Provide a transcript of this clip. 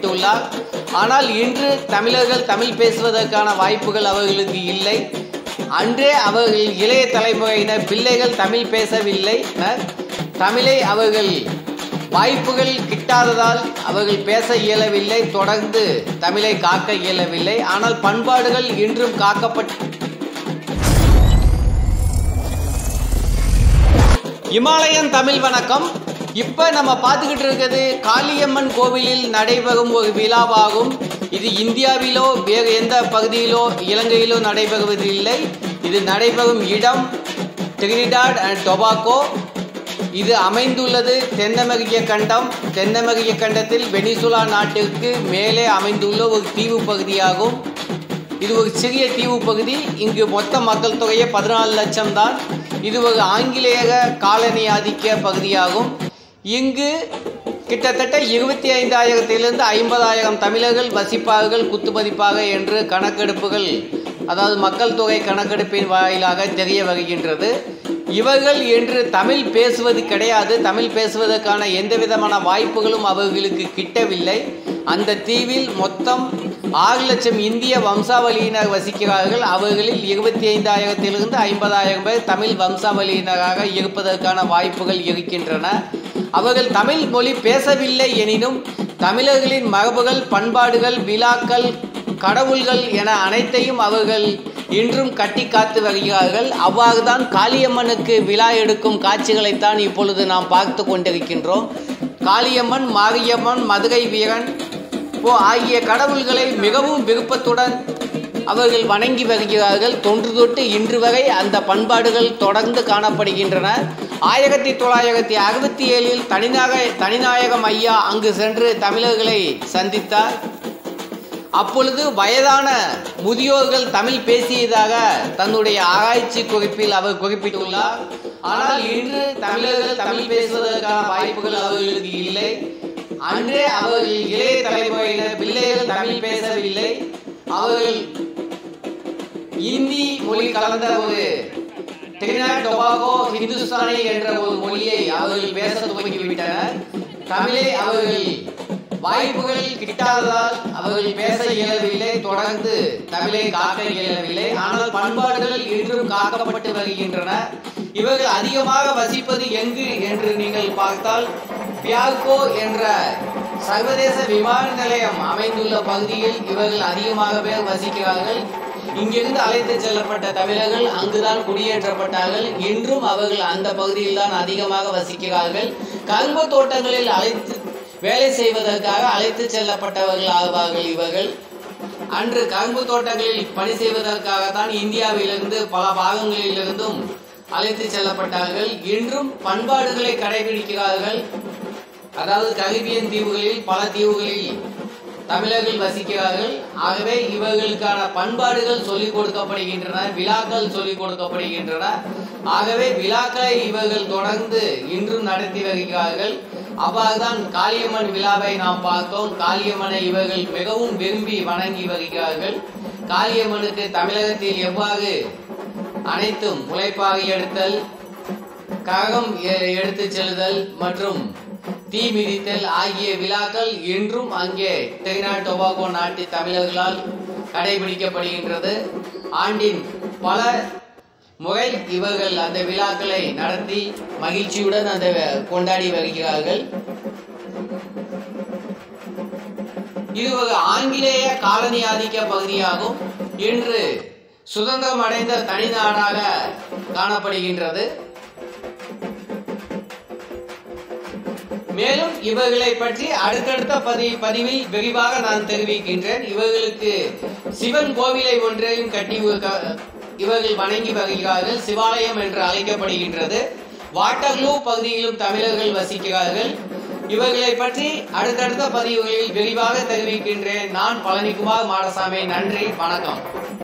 உள்ளார் ஆனால் இன்று தமிழர்கள் தமிழ் பேசுவதற்கான வாய்ப்புகள் அவர்களுக்கு இல்லை அன்றே அவர்கள் இளைய தலைமுறையினர் பிள்ளைகள் தமிழ் பேசவில்லை தமிழை அவர்கள் வாய்ப்புகள் கிட்டாததால் அவர்கள் பேச இயலவில்லை தொடர்ந்து தமிழை காக்க இயலவில்லை ஆனால் பண்பாடுகள் இன்றும் காக்கப்பட்டு இமாலயன் தமிழ் வணக்கம் இப்போ நம்ம பார்த்துக்கிட்டு இருக்கிறது காளியம்மன் கோவிலில் நடைபெறும் ஒரு விழாவாகும் இது இந்தியாவிலோ வேறு எந்த பகுதியிலோ இலங்கையிலோ நடைபெறுவதில்லை இது நடைபெறும் இடம் டிரினிடாட் அண்ட் டொபாக்கோ இது அமைந்துள்ளது தென்னமெரிய கண்டம் தென்னமெரிய கண்டத்தில் வெனிசுலா நாட்டிற்கு மேலே அமைந்துள்ள ஒரு தீவு பகுதியாகும் இது ஒரு சிறிய தீவு பகுதி இங்கு மொத்த மக்கள் தொகையே பதினாலு லட்சம் தான் இது ஒரு ஆங்கிலேய காலனி ஆதிக்க பகுதியாகும் இங்கு கிட்டத்தட்ட இருபத்தி ஐந்தாயிரத்திலிருந்து ஐம்பதாயிரம் தமிழர்கள் வசிப்பார்கள் குத்துமதிப்பாக என்று கணக்கெடுப்புகள் அதாவது மக்கள் தொகை கணக்கெடுப்பின் வாயிலாக தெரிய வருகின்றது இவர்கள் என்று தமிழ் பேசுவது கிடையாது தமிழ் பேசுவதற்கான எந்த விதமான வாய்ப்புகளும் அவர்களுக்கு கிட்டவில்லை அந்த தீவில் மொத்தம் ஆறு லட்சம் இந்திய வம்சாவளியினர் வசிக்கிறார்கள் அவர்களில் இருபத்தி ஐந்தாயிரத்திலிருந்து ஐம்பதாயிரம் பேர் தமிழ் வம்சாவளியினராக இருப்பதற்கான வாய்ப்புகள் இருக்கின்றன அவர்கள் தமிழ் மொழி பேசவில்லை எனினும் தமிழர்களின் மரபுகள் பண்பாடுகள் விழாக்கள் கடவுள்கள் என அனைத்தையும் அவர்கள் இன்றும் கட்டி காத்து வருகிறார்கள் அவ்வாறுதான் காளியம்மனுக்கு விழா எடுக்கும் காட்சிகளைத்தான் இப்பொழுது நாம் பார்த்து கொண்டிருக்கின்றோம் காளியம்மன் மாரியம்மன் மதுரை வீரன் ஓ ஆகிய கடவுள்களை மிகவும் விருப்பத்துடன் அவர்கள் வணங்கி வருகிறார்கள் தொன்று தொட்டு இன்று வரை அந்த பண்பாடுகள் தொடர்ந்து காணப்படுகின்றன ஆயிரத்தி தொள்ளாயிரத்தி அறுபத்தி ஏழில் தனிநாக தனிநாயகம் ஐயா அங்கு சென்று தமிழர்களை சந்தித்தார் அப்பொழுது வயதான முதியோர்கள் தமிழ் பேசியதாக தன்னுடைய ஆராய்ச்சி குறிப்பில் அவர் குறிப்பிட்டுள்ளார் ஆனால் இன்று தமிழர்கள் தமிழ் பேசுவதற்கான வாய்ப்புகள் அவர்களுக்கு இல்லை அன்றே அவர்கள் இளைய தலைமுறையினர் பிள்ளைகள் தமிழ் பேசவில்லை அவர்கள் இந்தி மொழி கலந்த ஒரு டிரினாட் டொபாகோ ஹிந்துஸ்தானி என்ற ஒரு மொழியை அவர்கள் பேச துவங்கிவிட்டனர் தமிழை அவர்கள் வாய்ப்புகள் கிட்டாததால் அவர்கள் பேச இயலவில்லை தொடர்ந்து தமிழை காக்க இயலவில்லை ஆனால் பண்பாடுகள் இன்றும் காக்கப்பட்டு வருகின்றன இவர்கள் அதிகமாக வசிப்பது எங்கு என்று நீங்கள் பார்த்தால் பியாகோ என்ற சர்வதேச விமான நிலையம் அமைந்துள்ள பகுதியில் இவர்கள் அதிகமாக பேர் வசிக்கிறார்கள் இங்கிருந்து அழைத்து செல்லப்பட்ட தமிழர்கள் அங்குதான் குடியேற்றப்பட்டார்கள் இன்றும் அவர்கள் அந்த பகுதியில் தான் அதிகமாக வசிக்கிறார்கள் கரும்பு தோட்டங்களில் அழைத்து வேலை செய்வதற்காக அழைத்து செல்லப்பட்டவர்கள் ஆவார்கள் இவர்கள் அன்று கரும்பு தோட்டங்களில் பணி செய்வதற்காக தான் இந்தியாவிலிருந்து பல பாகங்களிலிருந்தும் அழைத்து செல்லப்பட்டார்கள் இன்றும் பண்பாடுகளை கடைபிடிக்கிறார்கள் அதாவது கரிபியன் தீவுகளில் பல தீவுகளில் தமிழர்கள் வசிக்கிறார்கள் ஆகவே இவர்களுக்கான பண்பாடுகள் சொல்லிக் கொடுக்கப்படுகின்றன விழாக்கள் சொல்லிக் கொடுக்கப்படுகின்றன ஆகவே விழாக்களை இவர்கள் தொடர்ந்து இன்றும் நடத்தி வருகிறார்கள் அவ்வாறுதான் காளியம்மன் விழாவை நாம் பார்த்தோம் காளியம்மனை இவர்கள் மிகவும் விரும்பி வணங்கி வருகிறார்கள் காளியம்மனுக்கு தமிழகத்தில் எவ்வாறு அனைத்தும் முளைப்பாக எடுத்தல் ககம் எடுத்துச் செல்லுதல் மற்றும் தீ மிதித்தல் ஆகிய விழாக்கள் இன்றும் அங்கே டெரினாட் டொபாகோ நாட்டு தமிழர்களால் கடைபிடிக்கப்படுகின்றது ஆண்டின் பல முறை இவர்கள் அந்த விழாக்களை நடத்தி மகிழ்ச்சியுடன் அந்த கொண்டாடி வருகிறார்கள் இது ஒரு ஆங்கிலேய காலனி ஆதிக்க பகுதியாகும் இன்று சுதந்திரம் அடைந்த தனிநாடாக காணப்படுகின்றது மேலும் இவர்களை பற்றி அடுத்தடுத்த பதி பதிவில் விரிவாக நான் தெரிவிக்கின்றேன் இவர்களுக்கு சிவன் கோவிலை ஒன்றையும் கட்டி இவர்கள் வணங்கி வருகிறார்கள் சிவாலயம் என்று அழைக்கப்படுகின்றது வாட்டர்லூ பகுதியிலும் தமிழர்கள் வசிக்கிறார்கள் இவர்களை பற்றி அடுத்தடுத்த பதிவுகளில் விரிவாக தெரிவிக்கின்றேன் நான் பழனிக்குமார் மாடசாமி நன்றி வணக்கம்